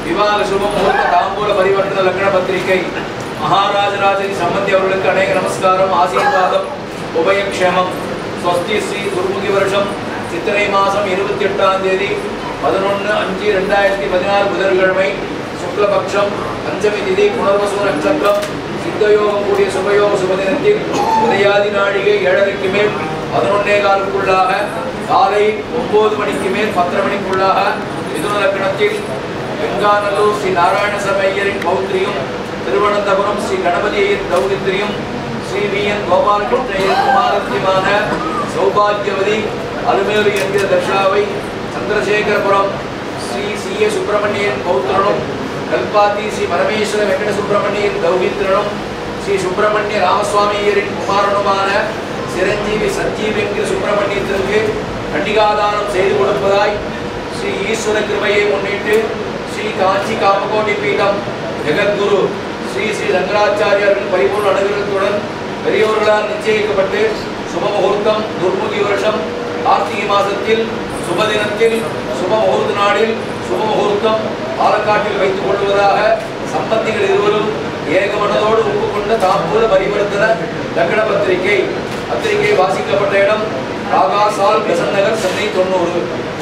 விவாக சுபம் முகூர்த்த தாம்பூல பரிவர்த்தன லக்ன பத்திரிகை மகாராஜராஜரி சம்பந்தி அவர்களுக்கு அநேக நமஸ்காரம் ஆசீர்வாதம் உபயக்ஷேமம் ஸ்வஸ்தி ஸ்ரீ குருமுகி வருஷம் சித்திரை மாதம் இருபத்தி எட்டாம் தேதி பதினொன்று அஞ்சு ரெண்டாயிரத்தி பதினாறு புதன்கிழமை சுக்லபக்ஷம் பஞ்சமி திதி புனர்வசு நட்சத்திரம் சித்தயோகம் கூடிய சுபயோக சுபதினத்தில் உதயாதி நாழிகை ஏழரைக்கு மேல் பதினொன்னே காலுக்குள்ளாக காலை ஒன்பது மணிக்கு மேல் பத்தரை மணிக்குள்ளாக மிதுன லக்னத்தில் வெங்காநல்லூர் ஸ்ரீ நாராயண சமையரின் பௌத்திரியும் திருவனந்தபுரம் ஸ்ரீ கணபதியின் தௌரித்திரியும் ஸ்ரீ வி என் கோபாலகிருஷ்ணயின் குமாரத்தியமான சௌபாகியவதி அலுமேலு என்கிற தர்ஷாவை சந்திரசேகரபுரம் ஸ்ரீ சி ஏ சுப்பிரமணியன் பௌத்திரனும் கல்பாத்தி ஸ்ரீ பரமேஸ்வர வெங்கட சுப்பிரமணியன் தௌகித்திரனும் ஸ்ரீ சுப்பிரமணிய ராமசுவாமியரின் குமாரனுமான சிரஞ்சீவி சஞ்சீவி என்கிற சுப்பிரமணியத்திற்கு கண்டிகாதானம் செய்து கொடுப்பதாய் ஸ்ரீ ஈஸ்வர கிருபையை முன்னிட்டு ஸ்ரீ காஞ்சி காமகோட்டி பீடம் ஜெகத்குரு ஸ்ரீ ஸ்ரீ ரங்கராச்சாரியர்கள் பரிபூர்ண அனுகிரகத்துடன் பெரியோர்களால் நிச்சயிக்கப்பட்டு சுப முகூர்த்தம் துர்முகி வருஷம் கார்த்திகை மாதத்தில் சுப தினத்தில் சுப முகூர்த்த நாளில் சுப முகூர்த்தம் பாலக்காட்டில் வைத்துக் கொள்வதாக சம்பந்திகள் இருவரும் ஏகமனதோடு ஒப்புக்கொண்ட தாம்பூல பரிவர்த்தன லக்ன பத்திரிகை பத்திரிகை வாசிக்கப்பட்ட இடம் ராகாசால் பெசன் நகர் சென்னை தொண்ணூறு